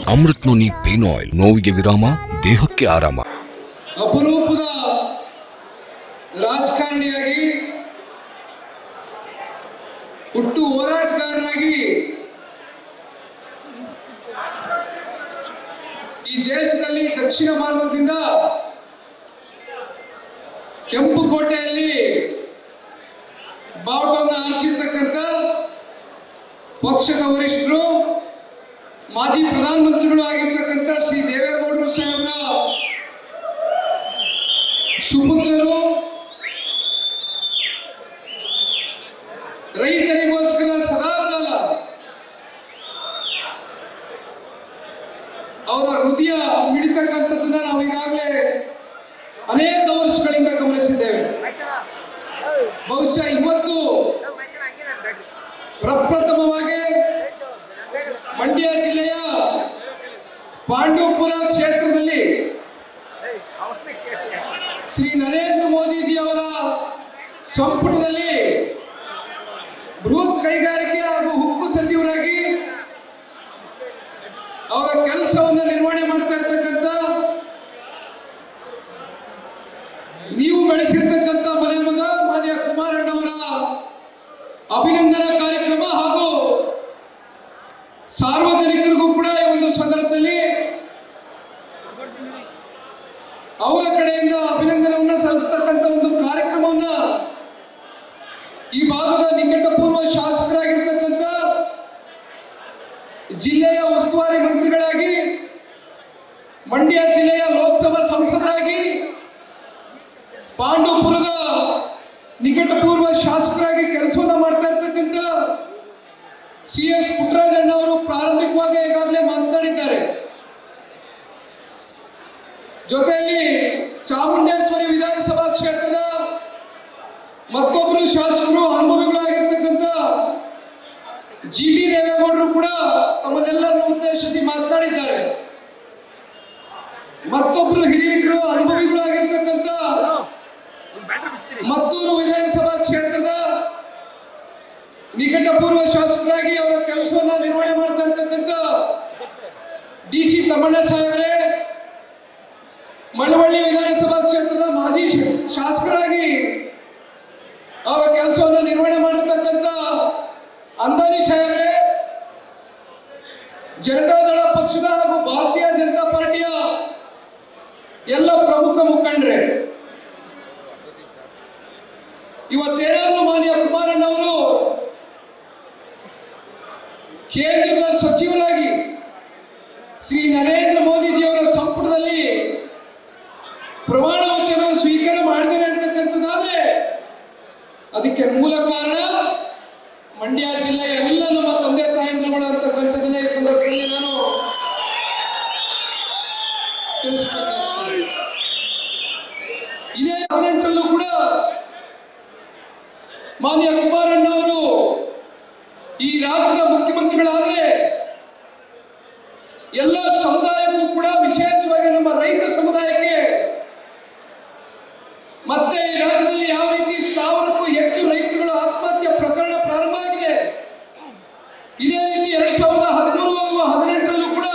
Amrit noni pain oil ನೋವಿಗೆ ವಿರಾಮ ದೇಹಕ್ಕೆ ಆರಾಮ ಅಪರೂಪದ ರಾಜಕಾರಣಿಯಾಗಿ ಹುಟ್ಟು ಹೋರಾಟಗಾರರಾಗಿ ಈ ದೇಶದಲ್ಲಿ ದಕ್ಷಿಣ ಭಾರತದಿಂದ ಕೆಂಪುಕೋಟೆಯಲ್ಲಿ ಬಾವುಟವನ್ನು ಆರಿಸಿರ್ತಕ್ಕಂಥ ಪಕ್ಷದ ವರಿಷ್ಠರು ಮಾಜಿ ಪ್ರಧಾನಮಂತ್ರಿಗಳು ಆಗಿರ್ತಕ್ಕಂಥ ಶ್ರೀ ದೇವೇಗೌಡರು ಸಾಹೇಬರ ಸುಪುತ್ರರು ರೈತರಿಗೋಸ್ಕರ ಸದಾಕಾಲ ಅವರ ಹೃದಯ ಮಿಡಿತಕ್ಕಂಥದ್ದನ್ನ ನಾವು ಈಗಾಗಲೇ ಅನೇಕ ವರ್ಷಗಳಿಂದ ಗಮನಿಸಿದ್ದೇವೆ ಬಹುಶಃ ಇವತ್ತು ಪ್ರಪ್ರಥಮವಾಗಿ ಮಂಡ್ಯ ಜಿಲ್ಲೆಯ ಪಾಂಡವಪುರ ಕ್ಷೇತ್ರದಲ್ಲಿ ಶ್ರೀ ನರೇಂದ್ರ ಮೋದಿಜಿ ಅವರ ಸಂಪುಟದಲ್ಲಿ ಬೃಹತ್ ಕೈಗಾರಿಕೆ ಹಾಗೂ ಉಕ್ಕು ಸಚಿವರಾಗಿ ಅವರ ಕೆಲಸವನ್ನು ನಿರ್ವಹಣೆ ಮಾಡ್ತಾ ಇರ್ತಕ್ಕಂಥ ನೀವು ಬೆಳೆಸಿರ್ತಕ್ಕಂಥ ಮನೆ ಮಗ ಮಾನ್ಯ ಕುಮಾರಣ್ಣವರ ಅಭಿನಂದನಾ ಕಾರ್ಯಕ್ರಮ ಹಾಗೂ ಸಾರ್ವಜನಿಕರಿಗೂ ಕೂಡ ಈ ಒಂದು ಸಂದರ್ಭದಲ್ಲಿ ಅವರ ಕಡೆಯಿಂದ ಅಭಿನಂದನೆಯನ್ನ ಸಲ್ಲಿಸ್ತಕ್ಕಂಥ ಒಂದು ಕಾರ್ಯಕ್ರಮವನ್ನ ಈ ಭಾಗದ ನಿಕಟಪೂರ್ವ ಶಾಸಕರಾಗಿರ್ತಕ್ಕಂಥ ಜಿಲ್ಲೆಯ ಉಸ್ತುವಾರಿ ಮಂತ್ರಿಗಳಾಗಿ ಮಂಡ್ಯ ಜಿಲ್ಲೆಯ ಲೋಕಸಭಾ ಸಂಸದರಾಗಿ ಪಾಂಡವಪುರದ ನಿಕಟಪೂರ್ವ ಶಾಸಕರಾಗಿ ಕೆಲಸವನ್ನ ಮಾಡ್ತಾ ಇರ್ತಕ್ಕಂಥ ಸಿ ಎಸ್ ಪುಟ್ಟರಾಜಣ್ಣ ಅವರು ಪ್ರಾರಂಭಿಕವಾಗಿ ಈಗಾಗಲೇ ಮಾತನಾಡಿದ್ದಾರೆ ಜೊತೆಯಲ್ಲಿ ಚಾಮುಂಡೇಶ್ವರಿ ವಿಧಾನಸಭಾ ಕ್ಷೇತ್ರದ ಮತ್ತೊಬ್ಬರು ಶಾಸಕರು ಅನುಭವಿಗಳಾಗಿರ್ತಕ್ಕಂಥ ಜಿ ಟಿ ದೇವೇಗೌಡರು ಕೂಡ ತಮ್ಮನ್ನೆಲ್ಲರನ್ನು ಉದ್ದೇಶಿಸಿ ಮಾತನಾಡಿದ್ದಾರೆ ಮತ್ತೊಬ್ಬರು ಹಿರಿಯರು ಅನುಭವಿಗಳು ಆಗಿರ್ತಕ್ಕಂಥ ಮತ್ತೂರು ವಿಧಾನಸಭಾ ಕ್ಷೇತ್ರದ ನಿಕಟಪೂರ್ವ ಶಾಸಕರಾಗಿ ಅವರ ಕೆಲಸವನ್ನು ನಿರ್ವಹಣೆ ಮಾಡ್ತಾ ಇರ್ತಕ್ಕಂಥ ಡಿ ಸಿ ತಮ್ಮಣ್ಣ ಸಾಹೇಬ್ರೆ ಮಳವಳ್ಳಿ ವಿಧಾನಸಭಾ ಕ್ಷೇತ್ರದ ಮಾಜಿ ಶ- ಶಾಸಕರಾಗಿ ಅವರ ಕೆಲಸವನ್ನು ನಿರ್ವಹಣೆ ಮಾಡಿರ್ತಕ್ಕಂಥ ಅಂದಾನಿ ಸಾಹೇಬ್ರೆ ಜನತಾದಳ ಪಕ್ಷದ ಹಾಗೂ ಭಾರತೀಯ ಜನತಾ ಪಾರ್ಟಿಯ ಎಲ್ಲ ಪ್ರಮುಖ ಮುಖಂಡರೇ ಇವತ್ತೇನಾದರೂ ಮಾನ್ಯ ಕುಮಾರಣ್ಣವರು ಕೇಂದ್ರದ ಸಚಿವರಾಗಿ ಶ್ರೀ ನರೇಂದ್ರ ಮೋದಿಜಿಯವರ ಸಂಪುಟದಲ್ಲಿ ಪ್ರಮಾಣ ವಚನ ಸ್ವೀಕಾರ ಮಾಡಿದರೆ ಅಂತಕ್ಕಂಥದ್ದಾದ್ರೆ ಅದಕ್ಕೆ ಮೂಲ ಕಾರಣ ಮಂಡ್ಯ ಜಿಲ್ಲೆಯ ಎಲ್ಲ ನಮ್ಮ ತಂದೆ ತಾಯಂದಿರುಗಳು ಅಂತಕ್ಕಂಥದ್ದನ್ನ ಈ ಸಂದರ್ಭದಲ್ಲಿ ನಾನು ತಿಳಿಸ್ಬೇಕಾಗ್ತದೆ ಇದೇ ಹದಿನೆಂಟರಲ್ಲೂ ಕೂಡ ಮಾನ್ಯ ಕುಮಾರಣ್ಣ ಅವರು ಈ ರಾಜ್ಯದ ಮುಖ್ಯಮಂತ್ರಿಗಳಾದ್ರೆ ಎಲ್ಲ ಸಮುದಾಯಕ್ಕೂ ಕೂಡ ವಿಶೇಷವಾಗಿ ನಮ್ಮ ರೈತ ಸಮುದಾಯಕ್ಕೆ ಮತ್ತೆ ಈ ರಾಜ್ಯದಲ್ಲಿ ಯಾವ ರೀತಿ ಸಾವಿರಕ್ಕೂ ಹೆಚ್ಚು ರೈತರುಗಳ ಆತ್ಮಹತ್ಯೆ ಪ್ರಕರಣ ಪ್ರಾರಂಭ ಆಗಿದೆ ಇದೇ ರೀತಿ ಎರಡ್ ಸಾವಿರದ ಹದಿಮೂರು ಹಾಗೂ ಹದಿನೆಂಟರಲ್ಲೂ ಕೂಡ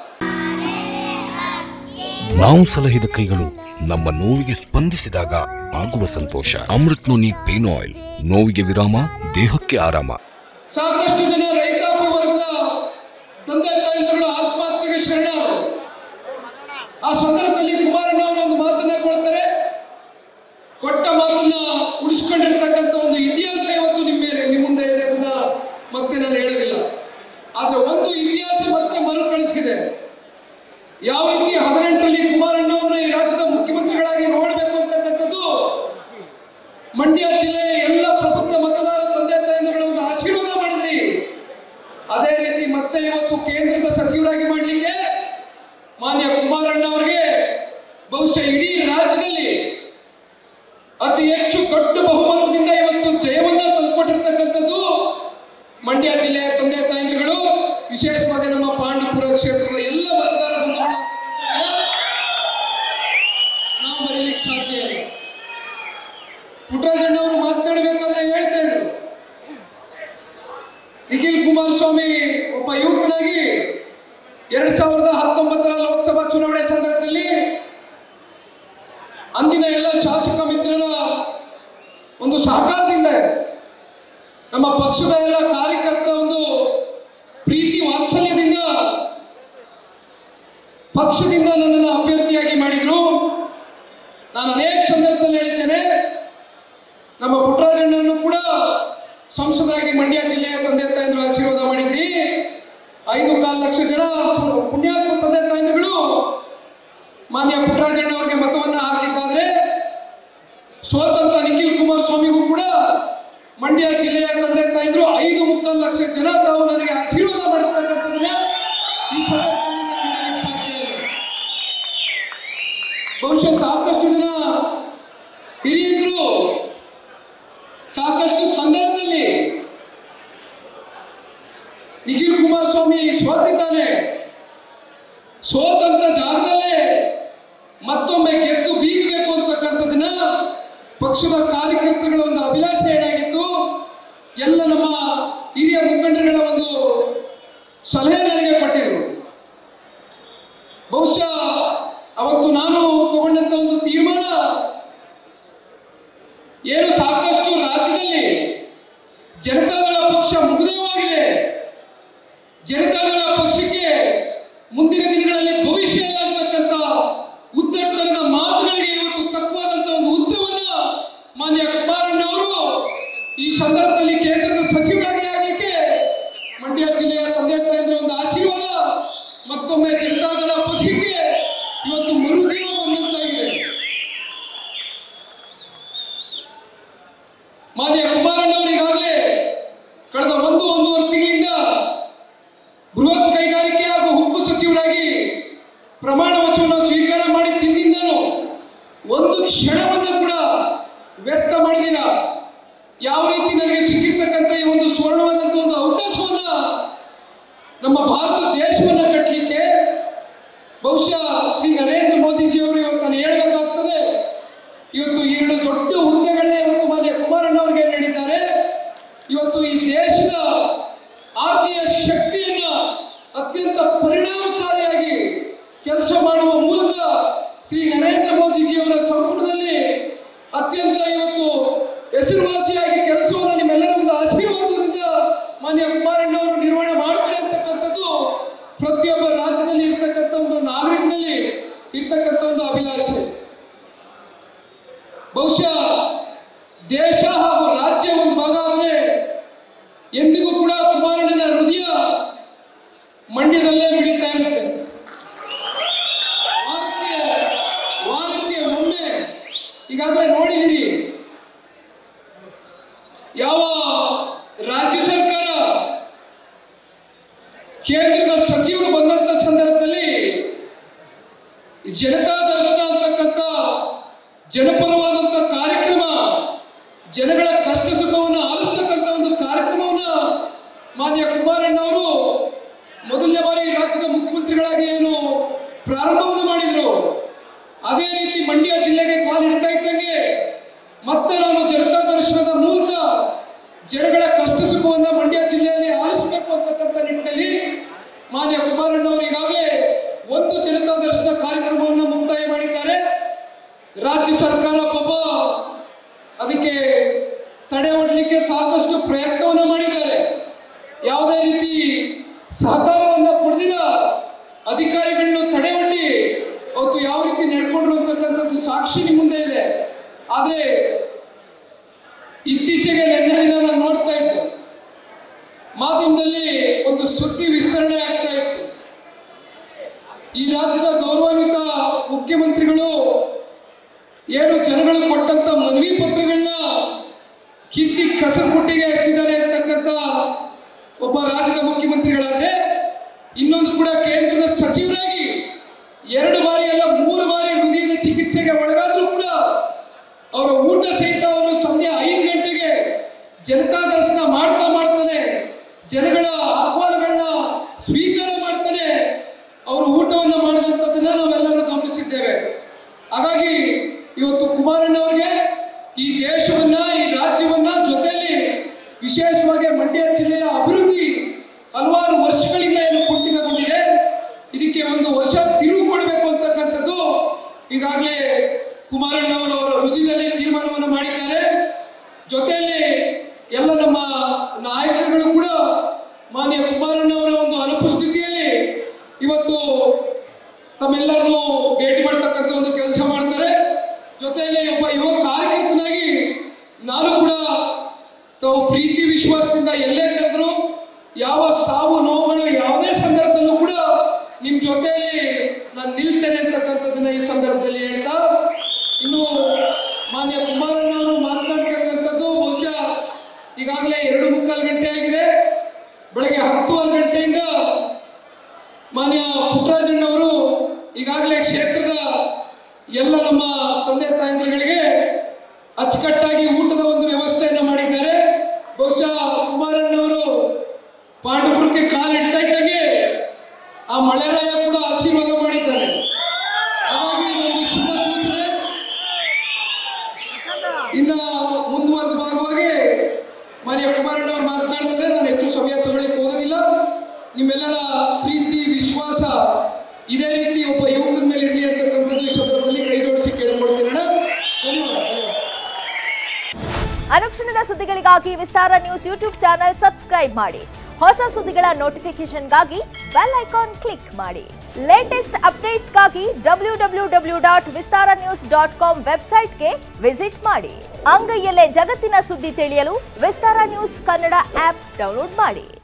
ನಾವು ಸಲಹಿದ ಕೈಗಳು ನಮ್ಮ ನೋವಿಗೆ ಸ್ಪಂದಿಸಿದಾಗ ಆಗುವ ಸಂತೋಷ ಅಮೃತ್ ನೋನಿ ಪೇನ್ ಆಯಿಲ್ ನೋವಿಗೆ ವಿರಾಮ ದೇಹಕ್ಕೆ ಆರಾಮ ಸಾಕಷ್ಟು ಜನ ರೈತಾಪಿ ವರ್ಗದ ತಂದೆ ತಾಯಿಗಳು ಆತ್ಮಹತ್ಯೆಗೆ ಶರಣರು ಆ ಸಂದರ್ಭದಲ್ಲಿ ಕುಮಾರಣ್ಣ ಅವರು ಒಂದು ಮಾತನ್ನ ಕೊಡ್ತಾರೆ ಕೊಟ್ಟ ಮಾತನ್ನ ಉಳಿಸ್ಕೊಂಡಿರ್ತಕ್ಕಂಥ ಒಂದು ಇತಿಹಾಸ ಇವತ್ತು ನಿಮ್ಮ ಮೇಲೆ ನಿಮ್ಮ ಮುಂದೆ ಇದೆ ಅದನ್ನ ಮತ್ತೆ ನಾನು ಹೇಳೋದಿಲ್ಲ ಆದ್ರೆ ಒಂದು ಇತಿಹಾಸ ಮತ್ತೆ ಮರುಕಳಿಸಿದೆ ಯಾವ ರೀತಿ ಹದಿನೆಂಟರಲ್ಲಿ ಕುಮಾರಣ್ಣ ಅವರನ್ನ ಈ ರಾಜ್ಯದ ಮುಖ್ಯಮಂತ್ರಿಗಳಾಗಿ ನೋಡಬೇಕು ಅಂತಕ್ಕಂಥದ್ದು ಮಂಡ್ಯ ಜಿಲ್ಲೆಯ ಎಲ್ಲ ಪ್ರಬುದ್ಧ ಮತದಾರ ತಂದೆ ತಾಯಿಗಳ ಒಂದು ಆಶೀರ್ವಾದ ಮಾಡಿದ್ರಿ ಅದೇ ರೀತಿ ಮತ್ತೆ ಇವತ್ತು ಕೇಂದ್ರದ ಸಚಿವರಾಗಿ ಮಾಡಲಿಕ್ಕೆ ಮಾನ್ಯ ಕುಮಾರಣ್ಣ ಅವರಿಗೆ ಬಹುಶಃ ಇಡೀ ರಾಜ್ಯದಲ್ಲಿ ಅತಿ ಹೆಚ್ಚು ದೊಡ್ಡ ಬಹುಮತದಿಂದ ಇವತ್ತು ಜಯವನ್ನ ತಂದುಕೊಟ್ಟಿರ್ತಕ್ಕಂಥದ್ದು ಮಂಡ್ಯ ಜಿಲ್ಲೆಯ ತಂದೆ ತಾಯಿಗಳು ವಿಶೇಷವಾಗಿ ನಮ್ಮ ಪಾಂಡವಪುರ ಕ್ಷೇತ್ರದ ಎಲ್ಲ ಮತದಾರ ಬಂಧುಗಳು ನಾವು ಬರೀಲಿಕ್ಕೆ ಸಾಧ್ಯ ಇಲ್ಲ ಪುಟ್ಟರಾಜಣ್ಣ ಅವರು ಮಾತನಾಡಬೇಕಾದ್ರೆ ಹೇಳ್ತಾ ಇದ್ರು ನಿಖಿಲ್ ಕುಮಾರಸ್ವಾಮಿ ಒಬ್ಬ ಯುವಕನಾಗಿ ಎರಡ್ ಸಾವಿರದ ಪಕ್ಷದಿಂದ ನನ್ನನ್ನು ಅಭ್ಯರ್ಥಿಯಾಗಿ ಮಾಡಿದ್ರು ನಾನು ಅನೇಕ ಸಂದರ್ಭದಲ್ಲಿ ಹೇಳಿದ್ದೇನೆ ನಮ್ಮ ಪುಟ್ಟರಾಜಣ್ಣನ್ನು ಕೂಡ ಸಂಸದರಾಗಿ ಮಂಡ್ಯ ಜಿಲ್ಲೆಯ ತಂದೆ ತಾಯಂದ್ರು ಆಶೀರ್ವಾದ ಮಾಡಿದ್ರಿ ಐದು ಕಾಲು ಲಕ್ಷ ಜನ ಪುಣ್ಯಾತ್ಮ ತಂದೆ ತಾಯಂದಿಗಳು ಮಾನ್ಯ ಪುಟ್ಟರಾಜಣ್ಣ ಅವರಿಗೆ ಮತವನ್ನು ಹಾಕಿದ್ದಾದ್ರೆ ಸ್ವತಂತ್ರ ನಿಖಿಲ್ ಕುಮಾರಸ್ವಾಮಿಗೂ ಕೂಡ ಮಂಡ್ಯ ಜಿಲ್ಲೆಯ ತಂದೆ ತಾಯಿದ್ರು ಐದು ಮುಕ್ಕಾಲು ಲಕ್ಷ ಜನ ತಾವು ನನಗೆ ಆಶೀರ್ವಾದ ಮಾಡತಕ್ಕಂಥದ್ದನ್ನ ಈ ಸಂದರ್ಭದಲ್ಲಿ ನಾನು ಹೇಳಲಿಕ್ಕೆ ಸಾಧ್ಯ ಇಲ್ಲ. ಬಹುಶಃ ಸಾಕಷ್ಟು ಜನ ಹಿರಿಯರು ಸಾಕಷ್ಟು ಸಂದರ್ಭದಲ್ಲಿ ನಿಖಿಲ್ ಕುಮಾರಸ್ವಾಮಿ ಸೋತಿದ್ದಾನೆ ಸೋತಂತ ಜಾಗದಲ್ಲೇ ಮತ್ತೊಮ್ಮೆ ಗೆದ್ದು ಬೀಗಬೇಕು ಅಂತಕ್ಕಂಥದ್ದನ್ನ ಪಕ್ಷದ ಕಾರ್ಯಕರ್ತಗಳ ಒಂದು ಅಭಿಲಾಷೆ ಏನಾಗಿತ್ತು ಎಲ್ಲ ನಮ್ಮ ಹಿರಿಯ ಮುಖಂಡರುಗಳ ಒಂದು ಸಲಹೆ ನನಗೆ ಕೊಟ್ಟಿದ್ರು ಬಹುಶಃ ಅವತ್ತು ನಾನು ತಗೊಂಡಂತ ಒಂದು ತೀರ್ಮಾನ ಏನು ಸಾಕಷ್ಟು ರಾಜ್ಯದಲ್ಲಿ ಜನತಾದಳ ಪಕ್ಷ ಮುಗ್ಧವಾಗಿದೆ ಜನತಾದಳ ಪಕ್ಷಕ್ಕೆ ಮುಂದಿನ ದಿನಗಳಲ್ಲಿ ಭವಿಷ್ಯ ಇಲ್ಲ ಅಂತಕ್ಕಂಥ ಉದ್ದಟತನದ ಮಾತುಗಳಿಗೆ ಇವತ್ತು ತಕ್ಕವಾದಂತಹ ಒಂದು ಉತ್ತರವನ್ನ ಮಾನ್ಯ ಕುಮಾರಣ್ಣ ಅವರು ಈ ಸಂದರ್ಭದಲ್ಲಿ ಕೇಂದ್ರದ ಸಚಿವರಾಗಿ ಆಗಲಿಕ್ಕೆ ಮಂಡ್ಯ ಜಿಲ್ಲೆಯ ತಂದೆ ತಾಯಿಗಳ ಒಂದು ಆಶೀರ್ವಾದ ಮತ್ತೊಮ್ಮೆ ಜನತಾದಳ ಪಕ್ಷಕ್ಕೆ ಇವತ್ತು ಮರುಜೀವ ಬಂದಂತಾಗಿದೆ ಮಾನ್ಯ ಕುಮಾರಣ್ಣ ಅವರು ಈಗಾಗಲೇ ಕಳೆದ ಒಂದು ಒಂದೂವರೆ ತಿಂಗಳಿಂದ ಬೃಹತ್ ಕೈಗಾರಿಕೆ ಹಾಗೂ ಉಕ್ಕು ಸಚಿವರಾಗಿ ಪ್ರಮಾಣ ವಚನವನ್ನು ಸ್ವೀಕಾರ ಮಾಡಿ ತಿಂದಿಂದನು ಒಂದು ಕ್ಷಣವನ್ನು ಕೂಡ ವ್ಯರ್ಥ ಮಾಡಿದಿರ ಯಾವ ರೀತಿ ನನಗೆ ಸಿಕ್ಕಿರ್ತಕ್ಕಂಥ ಈ ಒಂದು ಸುವರ್ಣವಾದಂಥ ಒಂದು ಅವಕಾಶವನ್ನ ನಮ್ಮ ಭಾರತ ದೇಶವನ್ನ ಕಟ್ಟಲಿಕ್ಕೆ ಬಹುಶಃ ಶ್ರೀ ನರೇಂದ್ರ ಮೋದಿಜಿಯವರು ಇವತ್ತು ನಾನು ಹೇಳಬೇಕಾಗ್ತದೆ ಇವತ್ತು ಎರಡು ದೊಡ್ಡ ಹುದ್ದೆಗಳನ್ನೇ ಇವತ್ತು ಮಾನ್ಯ ಕುಮಾರಣ್ಣ ಅವರಿಗೆ ನೀಡಿದ್ದಾರೆ ಇವತ್ತು ಈ ದೇಶದ ಆರ್ಥಿಕ ಶಕ್ತಿಯನ್ನ ಅತ್ಯಂತ ಪರಿಣಾಮಕಾರಿಯಾಗಿ ಕೆಲಸ ಮಾಡುವ ಮೂಲಕ ಶ್ರೀ ನರೇಂದ್ರ ಮೋದಿಜಿಯವರ ಸಂಪುಟದಲ್ಲಿ ಅತ್ಯಂತ ಇವತ್ತು ಹೆಸರುವಾಸಿಯಾಗಿ ಕೆಲಸವನ್ನು ನಿಮ್ಮೆಲ್ಲರ ಒಂದು ಆಶೀರ್ವಾದದಿಂದ ಮಾನ್ಯ ಕುಮಾರಣ್ಣ ಅವರು ನಿರ್ವಹಣೆ ಮಾಡ್ತಾರೆ ಅಂತಕ್ಕಂಥದ್ದು ಪ್ರತಿಯೊಬ್ಬ ರಾಜ್ಯದಲ್ಲಿ ಇರ್ತಕ್ಕಂಥ ಒಂದು ನಾಗರಿಕನಲ್ಲಿ ಇರ್ತಕ್ಕಂಥ ಒಂದು ಅಭಿಲಾಷೆ ಬಹುಶಃ ದೇಶ ಹಾಗೂ ರಾಜ್ಯ ಒಂದು ಭಾಗ ಆದರೆ ಎಂದಿಗೂ ಕೂಡ ಕುಮಾರಣ್ಣನ ಹೃದಯ ಮಂಡ್ಯದಲ್ಲೇ ಮಿಡಿತಾ ಇರುತ್ತೆ ವಾರಕ್ಕೆ ವಾರಕ್ಕೆ ಒಮ್ಮೆ ಈಗಾಗಲೇ ನೋಡಿದಿರಿ ಯಾವ ರಾಜ್ಯ ಸರ್ಕಾರ ಕೇಂದ್ರದ ಸಚಿವರು ಬಂದಂತ ಸಂದರ್ಭದಲ್ಲಿ ಜನತಾ ದರ್ಶನ ಅಂತಕ್ಕಂಥ ಜನಪರವಾದಂಥ ಕಾರ್ಯಕ್ರಮ ಜನಗಳ ಕಷ್ಟ ಸುಖವನ್ನು ಆಲಿಸ್ತಕ್ಕಂಥ ಒಂದು ಕಾರ್ಯಕ್ರಮವನ್ನ ಮಾನ್ಯ ಕುಮಾರಣ್ಣ ಅವರು ಮೊದಲನೇ ಬಾರಿ ರಾಜ್ಯದ ಮುಖ್ಯಮಂತ್ರಿಗಳಾಗಿ ಏನು ಪ್ರಾರಂಭವನ್ನು ಮಾಡಿದರು ಅದೇ ರೀತಿ ಮಂಡ್ಯ ಜಿಲ್ಲೆಗೆ ಕಾಲಿಡ್ತಾ ಇದ್ದಂಗೆ ಮತ್ತೆ ನಾನು ಜನತಾ ದರ್ಶನದ ಮೂಲಕ ಜನಗಳ ಕಷ್ಟ ಸುಖವನ್ನು ಮಂಡ್ಯ ಜಿಲ್ಲೆಯಲ್ಲಿ ಆಲಿಸಬೇಕು ಅಂತಕ್ಕಂಥ ನಿಟ್ಟಿನಲ್ಲಿ ಮಾನ್ಯ ಕುಮಾರಣ್ಣ ಅವರು ಈಗಾಗಲೇ ಒಂದು ಜನತಾ ದರ್ಶನ ಕಾರ್ಯಕ್ರಮವನ್ನು ಮುಕ್ತಾಯ ಮಾಡಿದ್ದಾರೆ ರಾಜ್ಯ ಸರ್ಕಾರ ಪಾಪ ಅದಕ್ಕೆ ತಡೆ ಒಡ್ಲಿಕ್ಕೆ ಸಾಕಷ್ಟು ಪ್ರಯತ್ನವನ್ನು ಮಾಡಿದ್ದಾರೆ ಯಾವುದೇ ರೀತಿ ಸಹಕಾರವನ್ನು ಕೊಡದಿರ ಅಧಿಕಾರಿಗಳನ್ನು ತಡೆ ಒಡ್ಡಿ ಅವತ್ತು ಯಾವ ರೀತಿ ನಡ್ಕೊಂಡ್ರು ಅಂತಕ್ಕಂಥದ್ದು ಸಾಕ್ಷಿ ನಿಮ್ಮ ಮುಂದೆ ಇದೆ ಆದರೆ ಇತ್ತೀಚೆಗೆ ನಿನ್ನೆ ದಿನ ನಾನು ನೋಡ್ತಾ ಇದ್ದೆ ಮಾಧ್ಯಮದಲ್ಲಿ ಒಂದು ಸುದ್ದಿ ವಿಸ್ತರಣೆ ಆಗ್ತಾ ಇತ್ತು ಈ ರಾಜ್ಯದ ಗೌರವಾನ್ವಿತ ಮುಖ್ಯಮಂತ್ರಿಗಳು ಏನು ಜನಗಳು ಕೊಟ್ಟಂತ ಮನವಿ ಪತ್ರಗಳನ್ನ ಕಿತ್ತಿ ಕಸದ ಬುಟ್ಟಿಗೆ ಹಾಕ್ತಿದ್ದಾರೆ ಅಂತಕ್ಕಂಥ ಒಬ್ಬ ರಾಜ್ಯದ ಮುಖ್ಯಮಂತ್ರಿಗಳಾದ್ರೆ ಇನ್ನೊಂದು ಕೂಡ ಕೇಂದ್ರದ ಸಚಿವರಾಗಿ ಎರಡು ಬಾರಿ ಅಲ್ಲ ಮೂರು ಬಾರಿ ಹೃದಯದ ಚಿಕಿತ್ಸೆಗೆ ಒಳಗಾದ್ರೂ ಕೂಡ ಅವರ ಊಟ ಸಹಿತ ಅವರು ಸಂಜೆ ಐದು ಗಂಟೆಗೆ ಜನತಾ ದರ್ಶನ ಮಾಡ್ತಾ ಮಾಡ್ತಾನೆ ಜನಗಳ ಆಹ್ವಾನಗಳನ್ನ ಸ್ವೀಕಾರ ಮಾಡ್ತಾನೆ ಅವರು ಊಟವನ್ನು ಮಾಡಿದಂಥದ್ದನ್ನ ನಾವೆಲ್ಲರೂ ಗಮನಿಸಿದ್ದೇವೆ ಹಾಗಾಗಿ ಇವತ್ತು ಕುಮಾರಣ್ಣ ಅವರಿಗೆ ಈ ದೇಶವನ್ನ ಈ ರಾಜ್ಯವನ್ನ ಜೊತೆಯಲ್ಲಿ ವಿಶೇಷವಾಗಿ ಮಂಡ್ಯ ಜಿಲ್ಲೆಯ ಅಭಿವೃದ್ಧಿ ಹಲವಾರು ವರ್ಷಗಳಿಂದ ಏನು ಕುಂಠಿತಗೊಂಡಿದೆ ಇದಕ್ಕೆ ಒಂದು ಹೊಸ ತಿರುವು ಕೊಡಬೇಕು ಅಂತಕ್ಕಂಥದ್ದು ಈಗಾಗಲೇ ಕುಮಾರಣ್ಣ ಅವರು ಅವರ ಹೃದಯದಲ್ಲಿ ತೀರ್ಮಾನವನ್ನು ಮಾಡಿದ್ದಾರೆ ಜೊತೆಯಲ್ಲಿ ಎಲ್ಲ ನಮ್ಮ ನಾಯಕರುಗಳು ಕೂಡ ಮಾನ್ಯ ಕುಮಾರಣ್ಣ ಅವರ ಒಂದು ಅನುಪಸ್ಥಿತಿಯಲ್ಲಿ ಇವತ್ತು ತಮ್ಮೆಲ್ಲರನ್ನು ಭೇಟಿ ಮಾಡ್ತಕ್ಕಂಥ ಒಂದು ಕೆಲಸ ಮಾಡ್ತಾರೆ ಜೊತೆಯಲ್ಲಿ ಒಬ್ಬ ಯುವ ಕಾರ್ಯಕರ್ತನಾಗಿ ನಾನು ಕೂಡ ತಾವು ಪ್ರೀತಿ ವಿಶ್ವಾಸದಿಂದ ಎಲ್ಲೇ ಕರೆದ್ರು ಯಾವ ಸಾವು ನೋವುಗಳು ಯಾವುದೇ ಸಂದರ್ಭದಲ್ಲೂ ಕೂಡ ನಿಮ್ಮ ಜೊತೆಯಲ್ಲಿ ನಾನು ನಿಲ್ತೇನೆ ಅಂತಕ್ಕಂಥದ್ದನ್ನ ಈ ಸಂದರ್ಭದಲ್ಲಿ ಹೇಳ್ತಾ ಇನ್ನು ಮಾನ್ಯ ಕುಮಾರಣ್ಣವರು ಮಾತನಾಡ್ತಕ್ಕಂಥದ್ದು ಬಹುಶಃ ಈಗಾಗಲೇ ಎರಡು ಮುಕ್ಕಾಲು ಗಂಟೆ ಆಗಿದೆ ಬೆಳಗ್ಗೆ ಹತ್ತುವರೆ ಗಂಟೆಯಿಂದ ಮಾನ್ಯ ಪುಟ್ಟರಾಜಣ್ಣವರು ಈಗಾಗಲೇ ಕ್ಷೇತ್ರದ ಎಲ್ಲ ನಮ್ಮ ತಂದೆ ತಾಯಂದಿರುಗಳಿಗೆ ಅಚ್ಚುಕಟ್ಟಾಗಿ ಊಟದ ಒಂದು ವ್ಯವಸ್ಥೆಯನ್ನು ಮಾಡಿದ್ದಾರೆ ಬಹುಶಃ ಕುಮಾರಣ್ಣವರು ಪಾಂಡವಪುರಕ್ಕೆ ಕಾಲಿಡ್ತಾ ಇದ್ದಾಗೆ ಆ ಮಳೆರಾಯ ಕೂಡ ಆಶೀರ್ವಾದ ಮಾಡಿದ್ದಾರೆ ಹಾಗಾಗಿ ಒಂದು ಶುಭ ಸೂಚನೆ ಇನ್ನ ಮುಂದುವರೆದ ಭಾಗವಾಗಿ ಮಾನ್ಯ ಕುಮಾರಣ್ಣ ಅವರು ಮಾತನಾಡ್ತಾರೆ ನಾನು ಹೆಚ್ಚು ಸಮಯ ತಗೊಳ್ಳಿಕ್ಕೆ ಹೋಗೋದಿಲ್ಲ ನಿಮ್ಮೆಲ್ಲರ ಪ್ರೀತಿ ವಿಶ್ವಾಸ ಇದೇ ರೀತಿ ಒಬ್ಬ ಯುವಕರ ಮೇಲೆ ಇರಲಿ ಅಂತಕ್ಕಂಥದ್ದು ಈ ಸಂದರ್ಭದಲ್ಲಿ ಕೈ ಜೋಡಿಸಿ ಕೇಳ್ಕೊಳ್ತೀನಿ ಅಣ್ಣ ಧನ್ಯವಾದ ಅನುಕ್ಷಣದ ಸುದ್ದಿಗಳಿಗಾಗಿ Vistara news YouTube channel subscribe ಮಾಡಿ ಹೊಸ ಸುದ್ದಿಗಳ ನೋಟಿಫಿಕೇಶನ್ಗಾಗಿ ಬೆಲ್ ಐಕಾನ್ ಕ್ಲಿಕ್ ಮಾಡಿ ಲೇಟೆಸ್ಟ್ ಅಪ್ಡೇಟ್ಸ್ಗಾಗಿ W W W dot Vistara news dot com ವೆಬ್ಸೈಟ್ಗೆ ವಿಸಿಟ್ ಮಾಡಿ ಅಂಗೈಯಲ್ಲೇ ಜಗತ್ತಿನ ಸುದ್ದಿ ತಿಳಿಯಲು Vistara news Kannada app download ಮಾಡಿ